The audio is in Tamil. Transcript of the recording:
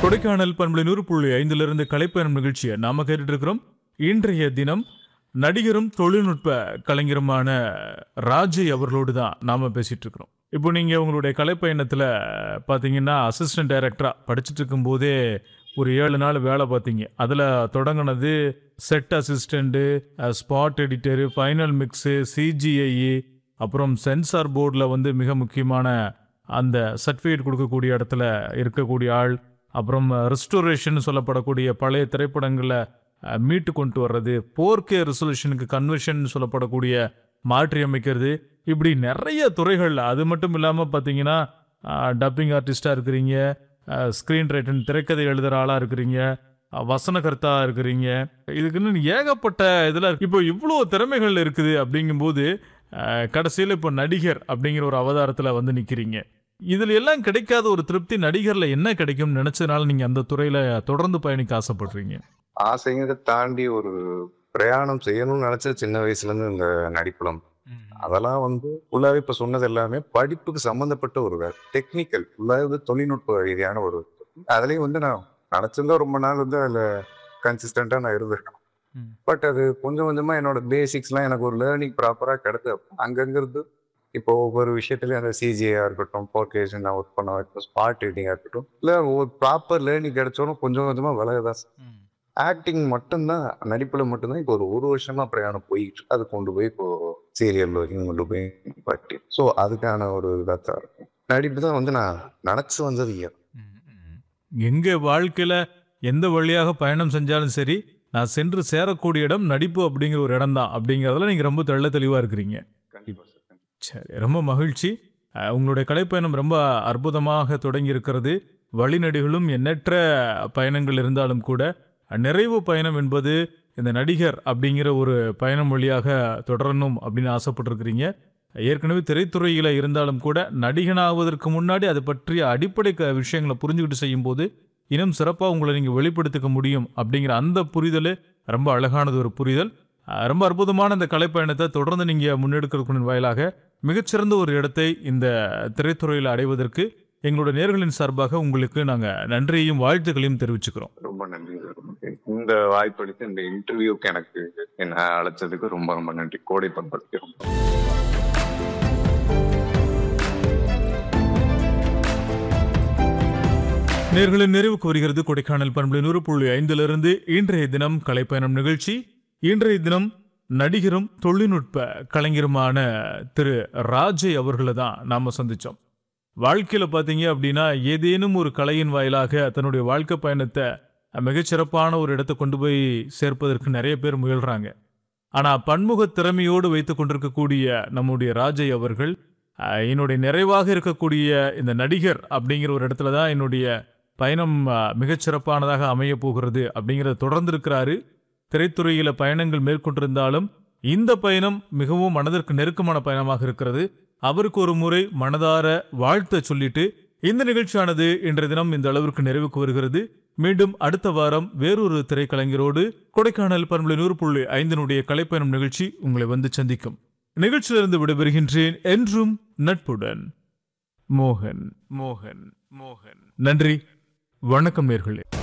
கொடைக்கானல் பண்புலை நூறு புள்ளி ஐந்திலிருந்து கலைப்பயணம் நிகழ்ச்சியை நாம கேட்டுட்டு இருக்கிறோம் இன்றைய தினம் நடிகரும் தொழில்நுட்ப கலைஞருமான ராஜை அவர்களோடு தான் நாம பேசிட்டு இருக்கிறோம் இப்போ நீங்க உங்களுடைய கலைப்பயணத்துல பாத்தீங்கன்னா அசிஸ்டன்ட் டைரக்டரா படிச்சுட்டு இருக்கும்போதே ஒரு ஏழு நாள் வேலை பார்த்தீங்க அதில் தொடங்கினது set assistant spot editor final mix CGI அப்புறம் சென்சார் போர்டில் வந்து மிக முக்கியமான அந்த சர்டிஃபிகேட் கொடுக்கக்கூடிய இடத்துல இருக்கக்கூடிய ஆள் அப்புறம் ரெஸ்டோரேஷன் சொல்லப்படக்கூடிய பழைய திரைப்படங்களை அஹ், மீட்டு கொண்டு வர்றது போர்க்கே ரெசல்யூஷனுக்கு கன்வர்ஷன் சொல்லப்படக்கூடிய மாற்றி அமைக்கிறது இப்படி நிறைய துறைகள் அது மட்டும் இல்லாமல் பார்த்தீங்கன்னா டப்பிங் ஆர்டிஸ்டாக இருக்கிறீங்க ஸ்க்ரீன் ரைட்டன் திரைக்கதை எழுதுகிற ஆளாக இருக்கிறீங்க அஹ், வசனகர்த்தா இருக்கிறீங்க இதுக்குன்னு ஏகப்பட்ட இதில் இப்போ இவ்வளோ திறமைகள் இருக்குது அப்படிங்கும்போது கடைசியில் இப்போ நடிகர் அப்படிங்கிற ஒரு அவதாரத்தில் வந்து நிற்கிறீங்க இதில் எல்லாம் கிடைக்காத ஒரு திருப்தி நடிகரில் என்ன கிடைக்கும்னு நினச்சதுனால நீங்கள் அந்த துறையில் தொடர்ந்து பயணிக்க ஆசைப்படுறீங்க ஆசைங்கிறத தாண்டி ஒரு பிரயாணம் செய்யணும்னு நினைச்ச சின்ன வயசுல இருந்து இந்த நடிப்புலம் அதெல்லாம் வந்து ஃபுல்லாவே இப்ப சொன்னது எல்லாமே படிப்புக்கு சம்பந்தப்பட்ட ஒரு வேலை டெக்னிக்கல் ஃபுல்லாவே தொழில்நுட்ப ரீதியான ஒரு அதுலயும் வந்து நான் நினைச்சிருந்தா ரொம்ப நாள் வந்து அதுல கன்சிஸ்டண்டா நான் இருந்திருக்கேன் ம். பட் அது கொஞ்சம் கொஞ்சமா என்னோட பேசிக்ஸ்லாம் எனக்கு ஒரு லேர்னிங் ப்ராப்பரா கிடைத்து அங்கங்கிருந்து இப்போ ஒவ்வொரு விஷயத்துலயும் அந்த சிஜிஐயா இருக்கட்டும் போர்கேஷன் நான் ஒர்க் பண்ண இருக்கட்டும் ஸ்பாட் ரீடிங்கா இருக்கட்டும் இல்ல ஒரு ப்ராப்பர் லேர்னிங் கிடைச்சோன்னு கொஞ்சம் கொஞ்சமா விலகதான் ஆக்டிங் மட்டும்தான் நடிப்புல மட்டும்தான் இப்போ ஒரு ஒரு வருஷமா பிரயாணம் போயிட்டு இருக்கு. அது கொண்டு போய் இப்போ சீரியல் வரைக்கும் கொண்டு போய் பட்டி ஸோ அதுக்கான ஒரு இதாக தான் இருக்கும் நடிப்பு தான் வந்து நான் நினச்சி வந்தது ஏன் எங்க வாழ்க்கையில எந்த வழியாக பயணம் செஞ்சாலும் சரி நான் சென்று சேரக்கூடிய இடம் நடிப்பு அப்படிங்கிற ஒரு இடம் தான் அப்படிங்கிறதுல நீங்க ரொம்ப தெள்ள தெளிவா இருக்கிறீங்க கண்டிப்பா சார் சரி ரொம்ப மகிழ்ச்சி அஹ், உங்களுடைய கலைப்பயணம் ரொம்ப அற்புதமாக தொடங்கி இருக்கிறது வழிநடிகளும் எண்ணற்ற பயணங்கள் இருந்தாலும் கூட நிறைவு பயணம் என்பது இந்த நடிகர் அப்படிங்கிற ஒரு பயணம் வழியாக தொடரணும் அப்படின்னு ஆசைப்பட்டிருக்கிறீங்க ஏற்கனவே திரைத்துறையில் இருந்தாலும் கூட நடிகனாவதற்கு முன்னாடி அதை பற்றிய அடிப்படை க- விஷயங்களை புரிஞ்சுக்கிட்டு செய்யும்போது இன்னும் சிறப்பாக உங்களை நீங்கள் வெளிப்படுத்திக்க முடியும் அப்படிங்கிற அந்த புரிதல் ரொம்ப அழகானது ஒரு புரிதல் அஹ், ரொம்ப அற்புதமான இந்த கலைப்பயணத்தை தொடர்ந்து நீங்கள் முன்னெடுக்கிறதுக்கு வாயிலாக மிகச்சிறந்த ஒரு இடத்தை இந்த திரைத்துறையில் அடைவதற்கு எங்களோட நேர்களின் சார்பாக உங்களுக்கு நாங்கள் நன்றியையும் வாழ்த்துக்களையும் தெரிவிச்சுக்கிறோம் ரொம்ப நன்றி சார் இந்த வாய்ப்பு அளித்து இந்த இன்டர்வியூக்கு எனக்கு என்ன அழைச்சதுக்கு ரொம்ப ரொம்ப நன்றி கோடை பண்படுத்தி ரொம்ப நேர்களின் நிறைவுக்கு வருகிறது கொடைக்கானல் பண்பு நூறு புள்ளி ஐந்திலிருந்து இன்றைய தினம் கலைப்பயணம் நிகழ்ச்சி இன்றைய தினம் நடிகரும் தொழில்நுட்ப கலைஞருமான திரு ராஜை அவர்களை தான் நாம சந்திச்சோம் வாழ்க்கையில பாத்தீங்க அப்படின்னா ஏதேனும் ஒரு கலையின் வாயிலாக தன்னுடைய வாழ்க்கை பயணத்தை மிகச்சிறப்பான ஒரு இடத்தை கொண்டு போய் சேர்ப்பதற்கு நிறைய பேர் முயல்றாங்க ஆனா பன்முக திறமையோடு வைத்துக் கொண்டிருக்கக்கூடிய நம்முடைய ராஜை அவர்கள் அஹ், என்னுடைய நிறைவாக இருக்கக்கூடிய இந்த நடிகர் அப்படிங்கிற ஒரு இடத்துல தான் என்னுடைய பயணம் அஹ், மிகச்சிறப்பானதாக அமைய போகிறது அப்படிங்கிறத தொடர்ந்து இருக்கிறாரு திரைத்துறையில பயணங்கள் மேற்கொண்டிருந்தாலும் இந்த பயணம் மிகவும் மனதிற்கு நெருக்கமான பயணமாக இருக்கிறது அவருக்கு ஒரு முறை மனதார வாழ்த்த சொல்லிட்டு இந்த நிகழ்ச்சியானது இன்றைய தினம் இந்த அளவிற்கு நிறைவுக்கு வருகிறது மீண்டும் அடுத்த வாரம் வேறொரு திரைக்கலைஞரோடு கொடைக்கானல் பண்புலை நூறு புள்ளி ஐந்தினுடைய கலைப்பயணம் நிகழ்ச்சி உங்களை வந்து சந்திக்கும் நிகழ்ச்சியிலிருந்து விடைபெறுகின்றேன் என்றும் நட்புடன் மோகன் மோகன் மோகன் நன்றி வணக்கம் நேர்களே